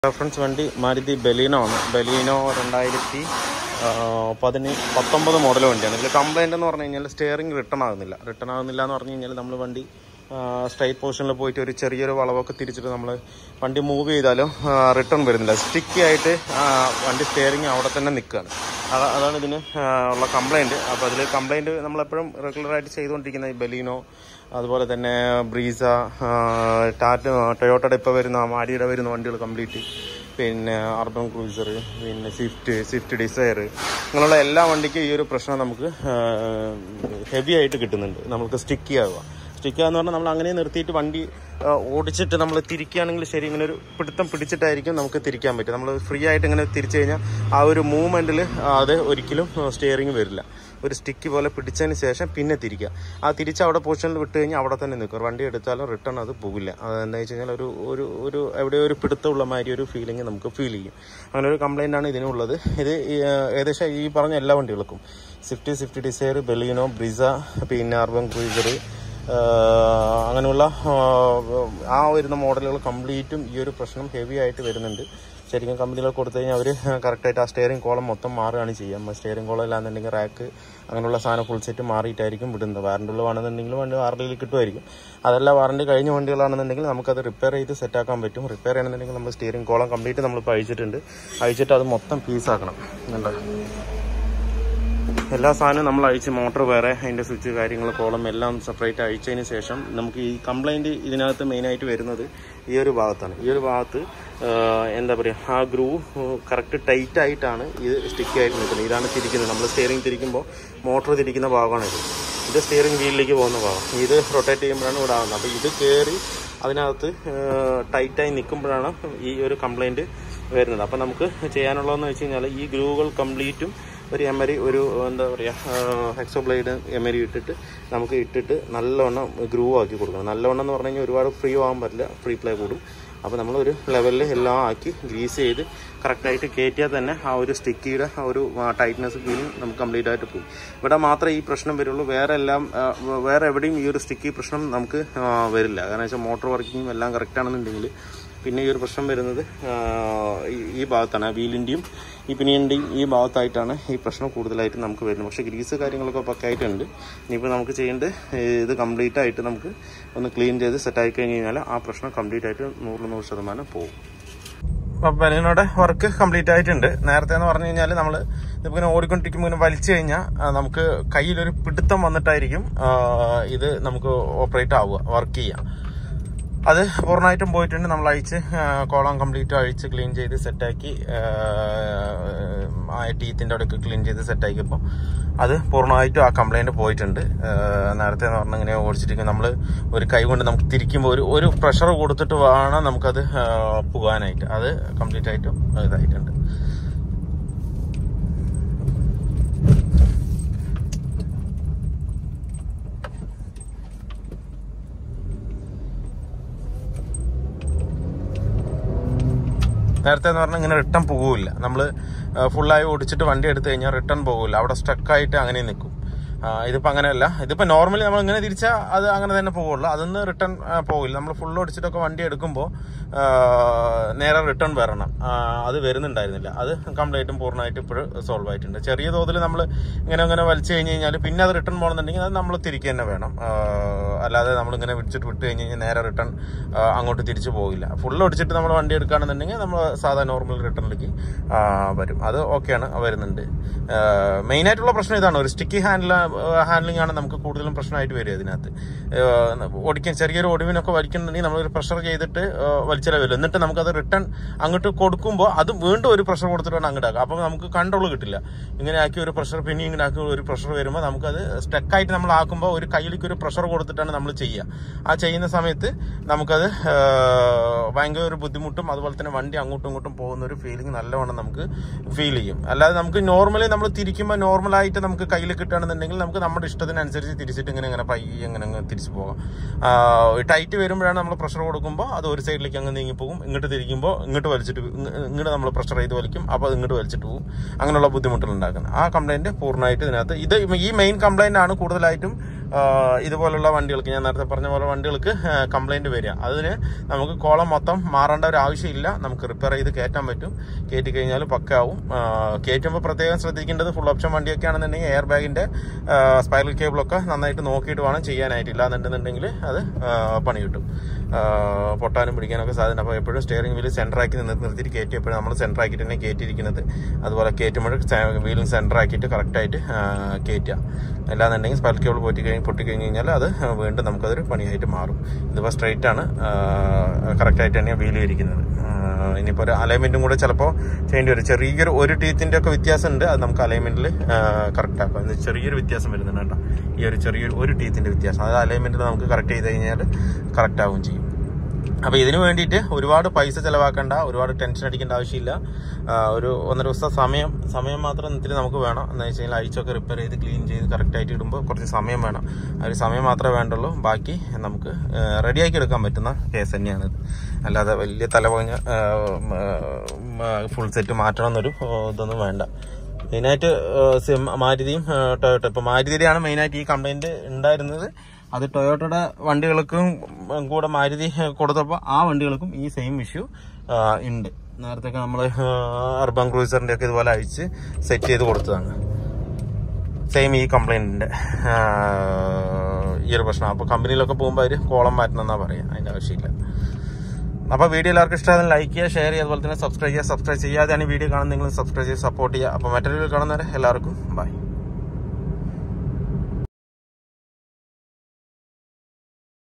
reference വണ്ടി മാരുതി ബലീനോ ആണ് ബലീനോ രണ്ടായിരത്തി പതിന് പത്തൊമ്പത് മോഡൽ വണ്ടിയാണ് ഇതിൽ കംപ്ലൈൻ്റ് എന്ന് പറഞ്ഞു കഴിഞ്ഞാൽ സ്റ്റിയറിംഗ് റിട്ടേൺ ആകുന്നില്ല റിട്ടേൺ ആകുന്നില്ല എന്ന് പറഞ്ഞു കഴിഞ്ഞാൽ നമ്മൾ വണ്ടി സ്ട്രൈറ്റ് പൊസിഷനിൽ പോയിട്ട് ഒരു ചെറിയൊരു വളവൊക്കെ തിരിച്ചിട്ട് നമ്മൾ വണ്ടി മൂവ് ചെയ്താലും റിട്ടേൺ വരുന്നില്ല സ്റ്റിക്കി ആയിട്ട് ആ, വണ്ടി സ്റ്റിയറിംഗ് അവിടെ തന്നെ നിൽക്കുകയാണ് അതാ അതാണ് ഇതിന് ആ, ഉള്ള കംപ്ലൈൻറ്റ് അപ്പോൾ അതിൽ കംപ്ലൈൻറ്റ് നമ്മളെപ്പോഴും റെഗുലറായിട്ട് ചെയ്തുകൊണ്ടിരിക്കുന്ന ഈ ബലീനോ അതുപോലെ തന്നെ ബ്രീസ ടാറ്റ ടൊയോട്ടയുടെ ഇപ്പോൾ വരുന്ന മാരിയുടെ വരുന്ന വണ്ടികൾ കംപ്ലീറ്റ് പിന്നെ അർബൻ ക്രൂസർ പിന്നെ സ്വിഫ്റ്റ് സ്വിഫ്റ്റ് ഡിസയർ ഇങ്ങനെയുള്ള എല്ലാ വണ്ടിക്കും ഈ ഒരു പ്രശ്നം നമുക്ക് ഹെവി ആയിട്ട് കിട്ടുന്നുണ്ട് നമുക്ക് സ്റ്റിക്കി ആവുക സ്റ്റിക്കുക എന്ന് പറഞ്ഞാൽ നമ്മൾ അങ്ങനെ നിർത്തിയിട്ട് വണ്ടി ആ, ഓടിച്ചിട്ട് നമ്മൾ തിരിക്കുകയാണെങ്കിൽ ശരി ഇങ്ങനെ ഒരു പിടുത്തം പിടിച്ചിട്ടായിരിക്കും നമുക്ക് തിരിക്കാൻ പറ്റും നമ്മൾ ഫ്രീ ആയിട്ട് ഇങ്ങനെ തിരിച്ചു കഴിഞ്ഞാൽ ആ ഒരു മൂവ്മെൻറ്റിൽ അത് ഒരിക്കലും സ്റ്റിയറിംഗ് വരില്ല ഒരു സ്റ്റിക്ക് പോലെ പിടിച്ചതിന് ശേഷം പിന്നെ തിരിക്കുക ആ തിരിച്ച് അവിടെ പൊസിഷനിൽ വിട്ട് കഴിഞ്ഞാൽ അവിടെ തന്നെ നിൽക്കും വണ്ടി എടുത്താലും റിട്ടേൺ അത് പോകില്ല അതെന്താ വെച്ച് കഴിഞ്ഞാൽ ഒരു ഒരു ഒരു എവിടെയോ ഒരു പിടുത്തമുള്ള മാതിരി ഒരു ഫീലിംഗ് നമുക്ക് ഫീൽ ചെയ്യും അങ്ങനെ ഒരു കംപ്ലൈൻ്റ് ആണ് ഇതിനുള്ളത് ഇത് ഈ, ആ, ഏകദേശം ഈ പറഞ്ഞ എല്ലാ വണ്ടികൾക്കും Swift Swift Dzire Baleno Brezza പിന്നെ അർബൻ ക്രൂസർ ആഹ് അങ്ങനെയുള്ള ആഹ് ആ വരുന്ന മോഡലുകൾ കംപ്ലീറ്റും ഈ ഒരു പ്രശ്നം ഹെവി ആയിട്ട് വരുന്നുണ്ട് ശരിക്കും കമ്പനികൾ കൊടുത്തു കഴിഞ്ഞാൽ അവർ കറക്റ്റായിട്ട് ആ സ്റ്റിയറിംഗ് കോളം മൊത്തം മാറുകയാണ് ചെയ്യുക സ്റ്റിയറിംഗ് കോളം ഇല്ലാന്നുണ്ടെങ്കിൽ റാക്ക് അങ്ങനെയുള്ള സാധനം ഫുൾ സെറ്റ് മാറിയിട്ടായിരിക്കും വിടുന്നത് വാറണ്ടി ഉള്ളതാണെന്നുണ്ടെങ്കിൽ വണ്ടി വാറണ്ടിയിൽ കിട്ടുമായിരിക്കും അതല്ല വാറണ്ടി കഴിഞ്ഞ വണ്ടികളാണെന്നുണ്ടെങ്കിൽ നമുക്കത് റിപ്പയർ ചെയ്ത് സെറ്റാക്കാൻ പറ്റും റിപ്പയർ ചെയ്യണമെന്നുണ്ടെങ്കിൽ നമ്മൾ സ്റ്റിയറിംഗ് കോളം കംപ്ലീറ്റ് നമ്മളിപ്പോൾ അഴിച്ചിട്ടുണ്ട് അഴിച്ചിട്ട് അത് മൊത്തം പീസാക്കണം കണ്ടോ എല്ലാ സാധനവും നമ്മൾ അഴിച്ച് മോട്ടർ വേറെ അതിൻ്റെ സ്വിച്ച് കാര്യങ്ങൾ കോളം എല്ലാം സെപ്പറേറ്റ് അഴിച്ചതിന് ശേഷം നമുക്ക് ഈ കംപ്ലൈൻറ്റ് ഇതിനകത്ത് മെയിനായിട്ട് വരുന്നത് ഈ ഒരു ഭാഗത്താണ് ഈ ഒരു ഭാഗത്ത് ആഹ്, എന്താ പറയുക ആ ഗ്രൂ കറക്റ്റ് ടൈറ്റ് ആയിട്ടാണ് ഇത് സ്റ്റിക്ക് ആയിട്ട് നിൽക്കുന്നത് ഇതാണ് തിരിക്കുന്നത് നമ്മൾ സ്റ്റിയറിംഗ് തിരിക്കുമ്പോൾ മോട്ടർ തിരിക്കുന്ന ഭാഗമാണ് ഇത് ഇത് സ്റ്റിയറിംഗ് വീലിലേക്ക് പോകുന്ന ഭാഗം ഇത് റൊട്ടേറ്റ് ചെയ്യുമ്പോഴാണ് ഇവിടെ ആവുന്നത് അപ്പോൾ ഇത് കയറി അതിനകത്ത് ടൈറ്റായി നിൽക്കുമ്പോഴാണ് ഈ ഒരു കംപ്ലൈൻറ്റ് വരുന്നത് അപ്പോൾ നമുക്ക് ചെയ്യാനുള്ളതെന്ന് വെച്ച് കഴിഞ്ഞാൽ ഈ ഗ്രൂവുകൾ കംപ്ലീറ്റും ഒരു എമരി ഒരു എന്താ പറയുക ഹെക്സോ ബ്ലേഡ് എമരി ഇട്ടിട്ട് നമുക്ക് ഇട്ടിട്ട് നല്ലവണ്ണം ഗ്രൂവ് ആക്കി കൊടുക്കണം നല്ലവണ്ണം എന്ന് പറഞ്ഞു കഴിഞ്ഞാൽ ഒരുപാട് ഫ്രീ ആകാൻ പറ്റില്ല ഫ്രീ പ്ലേ കൂടും അപ്പോൾ നമ്മളൊരു ലെവലിൽ എല്ലാം ആക്കി ഗ്രീസ് ചെയ്ത് കറക്റ്റായിട്ട് കയറ്റിയാൽ തന്നെ ആ ഒരു സ്റ്റിക്കിയുടെ ആ ഒരു ടൈറ്റ്നെസ് ഫീലിംഗ് നമുക്ക് കംപ്ലീറ്റ് ആയിട്ട് പോകും ഇവിടെ മാത്രമേ ഈ പ്രശ്നം വരുള്ളൂ വേറെ എല്ലാം ആ, വേറെ എവിടെയും ഈ ഒരു സ്റ്റിക്കി പ്രശ്നം നമുക്ക് ആ, വരില്ല കാരണം വെച്ചാൽ മോട്ടോർ വർക്കിംഗ് എല്ലാം കറക്റ്റ് ആണെന്നുണ്ടെങ്കിൽ പിന്നെ ഈ ഒരു പ്രശ്നം വരുന്നത് ആ, ഈ- ഈ ഭാഗത്താണ് ആ വീലിൻ്റെയും ഈ പിനിയൻ്റെയും ഈ ഭാഗത്തായിട്ടാണ് ഈ പ്രശ്നം കൂടുതലായിട്ട് നമുക്ക് വരുന്നത് പക്ഷേ ഗ്രീസ് കാര്യങ്ങളൊക്കെ പക്കായിട്ടുണ്ട് ഇനിയിപ്പോൾ നമുക്ക് ചെയ്യേണ്ടത് ഇത് കംപ്ലീറ്റ് ആയിട്ട് നമുക്ക് ഒന്ന് ക്ലീൻ ചെയ്ത് സെറ്റായി കഴിഞ്ഞ് കഴിഞ്ഞാൽ ആ പ്രശ്നം കംപ്ലീറ്റ് ആയിട്ട് നൂറിൽ നൂറ് ശതമാനം പോകും അപ്പോൾ ബലീനോടെ വർക്ക് കംപ്ലീറ്റ് ആയിട്ടുണ്ട് നേരത്തെ എന്ന് പറഞ്ഞു കഴിഞ്ഞാൽ നമ്മൾ ഇതിങ്ങനെ ഓടിക്കൊണ്ടിരിക്കുമ്പോൾ ഇങ്ങനെ വലിച്ചു കഴിഞ്ഞാൽ ആ, നമുക്ക് കയ്യിലൊരു പിടുത്തം വന്നിട്ടായിരിക്കും ആ, ഇത് നമുക്ക് ഓപ്പറേറ്റ് ആവുക വർക്ക് ചെയ്യുക അത് പൂർണ്ണമായിട്ടും പോയിട്ടുണ്ട് നമ്മൾ അഴിച്ച് കോളം കംപ്ലീറ്റ് അഴിച്ച് ക്ലീൻ ചെയ്ത് സെറ്റാക്കി ആ ടീത്തിൻ്റെ അവിടെയൊക്കെ ക്ലീൻ ചെയ്ത് സെറ്റാക്കിയപ്പോൾ അത് പൂർണ്ണമായിട്ടും ആ കംപ്ലൈൻറ്റ് പോയിട്ടുണ്ട് ആ, നേരത്തെ എന്ന് പറഞ്ഞാൽ ഇങ്ങനെ ഓടിച്ചിരിക്കും നമ്മൾ ഒരു കൈ കൊണ്ട് നമുക്ക് തിരിക്കുമ്പോൾ ഒരു ഒരു പ്രഷർ കൊടുത്തിട്ട് വേണം നമുക്കത് ആ, പോകാനായിട്ട് അത് കംപ്ലീറ്റ് ആയിട്ടും ഇതായിട്ടുണ്ട് നേരത്തെ എന്ന് പറഞ്ഞാൽ ഇങ്ങനെ റിട്ടേൺ പോകില്ല നമ്മൾ ഫുള്ളായി ഓടിച്ചിട്ട് വണ്ടി എടുത്തു കഴിഞ്ഞാൽ റിട്ടേൺ പോകില്ല അവിടെ സ്റ്റക്കായിട്ട് അങ്ങനെ നിൽക്കും ആ, ഇതിപ്പോ അങ്ങനെയല്ല ഇതിപ്പോ നോർമലി നമ്മൾ ഇങ്ങനെ തിരിച്ചാൽ അത് അങ്ങനെ തന്നെ പോകുള്ളൂ അതൊന്ന് റിട്ടേൺ പോകില്ല നമ്മൾ ഫുൾ ഓടിച്ചിട്ടൊക്കെ വണ്ടി എടുക്കുമ്പോൾ നേരെ റിട്ടേൺ വരണം ആ, അത് വരുന്നുണ്ടായിരുന്നില്ല അത് കംപ്ലീറ്റും പൂർണ്ണമായിട്ടും ഇപ്പോഴും സോൾവ് ആയിട്ടുണ്ട് ചെറിയ തോതിൽ നമ്മൾ ഇങ്ങനെ ഇങ്ങനെ വലിച്ചു കഴിഞ്ഞ് കഴിഞ്ഞാൽ പിന്നെ അത് റിട്ടേൺ പോകണമെന്നുണ്ടെങ്കിൽ അത് നമ്മൾ തിരിക്കുക തന്നെ വേണം ആ, അല്ലാതെ നമ്മളിങ്ങനെ വിടിച്ചിട്ട് വിട്ട് കഴിഞ്ഞ് കഴിഞ്ഞാൽ നേരെ റിട്ടേൺ അങ്ങോട്ട് തിരിച്ചു പോകില്ല ഫുൾ ഓടിച്ചിട്ട് നമ്മൾ വണ്ടി എടുക്കുകയാണെന്നുണ്ടെങ്കിൽ നമ്മൾ സാധാ നോർമൽ റിട്ടേണിലേക്ക് വരും അത് ഓക്കെയാണ് വരുന്നുണ്ട് മെയിൻ ആയിട്ടുള്ള പ്രശ്നം ഇതാണ് ഒരു സ്റ്റിക്കി ഹാൻഡിൽ ഹാൻഡ്ലിംഗ് ആണ് നമുക്ക് കൂടുതലും പ്രശ്നമായിട്ട് വരിക ഇതിനകത്ത് ആ, ഓടിക്കാൻ ചെറിയൊരു ഒടിവിനൊക്കെ വലിക്കുന്നുണ്ടെങ്കിൽ നമ്മളൊരു പ്രഷർ ചെയ്തിട്ട് ആ, വലിച്ചാലേ വരും എന്നിട്ട് നമുക്കത് റിട്ടേൺ അങ്ങോട്ട് കൊടുക്കുമ്പോൾ അത് വീണ്ടും ഒരു പ്രഷർ കൊടുത്തിട്ട് വേണം അങ്ങോട്ട് ആക്കുക അപ്പം നമുക്ക് കൺട്രോൾ കിട്ടില്ല ഇങ്ങനെ ആക്കി ഒരു പ്രഷർ പിന്നെ ഇങ്ങനെ ആക്കി ഒരു പ്രഷർ വരുമ്പോൾ നമുക്കത് സ്റ്റക്കായിട്ട് നമ്മൾ ആക്കുമ്പോൾ ഒരു കയ്യിലേക്ക് ഒരു പ്രഷർ കൊടുത്തിട്ടാണ് നമ്മൾ ചെയ്യുക ആ ചെയ്യുന്ന സമയത്ത് നമുക്കത് ആ, ഭയങ്കര ഒരു ബുദ്ധിമുട്ടും അതുപോലെ തന്നെ വണ്ടി അങ്ങോട്ടും ഇങ്ങോട്ടും പോകുന്ന ഒരു ഫീലിംഗ് നല്ലവണ്ണം നമുക്ക് ഫീൽ ചെയ്യും അല്ലാതെ നമുക്ക് നോർമലി നമ്മൾ തിരിക്കുമ്പോൾ നോർമലായിട്ട് നമുക്ക് കയ്യിൽ കിട്ടുകയാണെന്നുണ്ടെങ്കിൽ നമുക്ക് നമ്മുടെ ഇഷ്ടത്തിനനുസരിച്ച് തിരിച്ചിട്ട് ഇങ്ങനെ ഇങ്ങനെ പയ്യെ ഇങ്ങനെ അങ്ങ് തിരിച്ചു പോകാം ടൈറ്റ് വരുമ്പോഴാണ് നമ്മൾ പ്രഷർ കൊടുക്കുമ്പോൾ അത് ഒരു സൈഡിലേക്ക് അങ്ങ് നീങ്ങിപ്പോകും ഇങ്ങോട്ട് തിരിക്കുമ്പോൾ ഇങ്ങോട്ട് വലിച്ചിട്ട് വി- ഇങ്ങ- ഇങ്ങോട്ട് നമ്മൾ പ്രഷർ ചെയ്ത് വലിക്കും അപ്പോൾ അത് ഇങ്ങോട്ട് വലിച്ചിട്ട് പോകും അങ്ങനെയുള്ള ബുദ്ധിമുട്ടുകൾ ഉണ്ടാക്കുന്നത് ആ കംപ്ലൈന്റ് പൂർണ്ണമായിട്ട് ഇതിനകത്ത് ഇത് ഈ മെയിൻ കംപ്ലൈന്റ് ആണ് കൂടുതലായിട്ടും ഇതുപോലുള്ള വണ്ടികൾക്ക് ഞാൻ നേരത്തെ പറഞ്ഞ പോലെ വണ്ടികൾക്ക് കംപ്ലൈന്റ് വരിക അതിന് നമുക്ക് കോളം മൊത്തം മാറേണ്ട ഒരു ആവശ്യമില്ല നമുക്ക് റിപ്പയർ ചെയ്ത് കയറ്റാൻ പറ്റും കയറ്റി കഴിഞ്ഞാൽ പക്കാവും കയറ്റുമ്പോൾ പ്രത്യേകം ശ്രദ്ധിക്കേണ്ടത് ഫുൾ ഓപ്ഷൻ വണ്ടിയൊക്കെ ആണെന്നുണ്ടെങ്കിൽ എയർ ബാഗിന്റെ സ്പൈറൽ കേബിളൊക്കെ നന്നായിട്ട് നോക്കിയിട്ട് വേണം ചെയ്യാനായിട്ട് ഇല്ലാന്നുണ്ടെന്നുണ്ടെങ്കിൽ അത് ആ, പണി കിട്ടും ആ, പൊട്ടാനും പിടിക്കാനൊക്കെ സാധ്യത അപ്പോൾ എപ്പോഴും സ്റ്റിയറിംഗ് വീല് സെൻറ്റർ ആക്കി നിന്ന് നിർത്തിയിട്ട് കയറ്റി എപ്പോഴും നമ്മൾ സെൻറ്റർ ആക്കിയിട്ട് തന്നെ കയറ്റിയിരിക്കുന്നത് അതുപോലെ കയറ്റുമ്പോൾ വീലും സെൻറ്റർ ആക്കിയിട്ട് കറക്റ്റായിട്ട് കയറ്റുക അല്ലാന്നുണ്ടെങ്കിൽ സ്പൈൽ കേബിൾ പൊട്ടി കഴിഞ്ഞ് പൊട്ടി കഴിഞ്ഞ് കഴിഞ്ഞാൽ അത് വീണ്ടും നമുക്കതൊരു പണിയായിട്ട് മാറും ഇതിപ്പോൾ സ്ട്രൈറ്റ് ആണ് കറക്റ്റായിട്ട് തന്നെയാണ് വീല് ഇരിക്കുന്നത് ഇനിയിപ്പോൾ ഒരു അലൈൻമെൻറ്റും കൂടെ ചിലപ്പോൾ ചെയ്യേണ്ടി വരും ചെറിയൊരു ഒരു ടീത്തിൻ്റെ ഒക്കെ വ്യത്യാസം ഉണ്ട് അത് നമുക്ക് അലൈൻമെൻറ്റിൽ കറക്റ്റ് ആക്കാം ഇത് ചെറിയൊരു വ്യത്യാസം വരുന്നുണ്ട് കേട്ടോ ഈ ഒരു ചെറിയൊരു ഒരു ടീത്തിൻ്റെ വ്യത്യാസം അത് അലൈൻമെൻറ്റിൽ നമുക്ക് കറക്റ്റ് ചെയ്ത് കഴിഞ്ഞാൽ കറക്റ്റ് ആവും ചെയ്യും അപ്പോൾ ഇതിനു വേണ്ടിയിട്ട് ഒരുപാട് പൈസ ചിലവാക്കേണ്ട ഒരുപാട് ടെൻഷൻ അടിക്കേണ്ട ആവശ്യമില്ല ആ, ഒരു ഒന്നര ദിവസത്തെ സമയം സമയം മാത്രം ഇത്തിരി നമുക്ക് വേണം എന്ന് വെച്ച് കഴിഞ്ഞാൽ അഴിച്ചൊക്കെ റിപ്പയർ ചെയ്ത് ക്ലീൻ ചെയ്ത് കറക്റ്റായിട്ട് ഇടുമ്പോൾ കുറച്ച് സമയം വേണം ആ ഒരു സമയം മാത്രമേ വേണ്ടുള്ളൂ ബാക്കി നമുക്ക് റെഡിയാക്കി എടുക്കാൻ പറ്റുന്ന കേസ് തന്നെയാണിത് അല്ലാതെ വലിയ തലപകഞ്ഞ ഫുൾ സെറ്റ് മാറ്റണം എന്നൊരു ആ, ഇതൊന്നും വേണ്ട മെയിനായിട്ട് സിം മാരുതിയും ടൊയോട്ടോ ഇപ്പോൾ മാരുതിയുടെയാണ് മെയിനായിട്ട് ഈ കംപ്ലൈന്റ് ഉണ്ടായിരുന്നത് അത് ടൊയോട്ടയുടെ വണ്ടികൾക്കും കൂടെ മാരുതി കൊടുത്തപ്പോൾ ആ വണ്ടികൾക്കും ഈ സെയിം ഇഷ്യൂ ഉണ്ട് നേരത്തെ നമ്മൾ അർബൻ ക്രൂസറിന്റെ ഒക്കെ ഇതുപോലെ അഴിച്ച് സെറ്റ് ചെയ്ത് കൊടുത്തതാണ് സെയിം ഈ കംപ്ലൈന്റിന്റെ ഈ ഒരു പ്രശ്നം അപ്പോൾ കമ്പനിയിലൊക്കെ പോകുമ്പോൾ അവർ കോളം മാറ്റണം എന്നാ പറയാം അതിന്റെ ആവശ്യമില്ല അപ്പോൾ വീഡിയോ എല്ലാവർക്കും ഇഷ്ടമായാലും ലൈക്ക് ചെയ്യുക ഷെയർ ചെയ്യുക അതുപോലെ തന്നെ സബ്സ്ക്രൈബ് ചെയ്യുക സബ്സ്ക്രൈബ് ചെയ്യാതെയാണ് ഈ വീഡിയോ കാണുന്നത് നിങ്ങൾ സബ്സ്ക്രൈബ് ചെയ്ത് സപ്പോർട്ട് ചെയ്യുക അപ്പോൾ മറ്റൊരു വീഡിയോ കാണുന്നവരെ എല്ലാവർക്കും ബൈ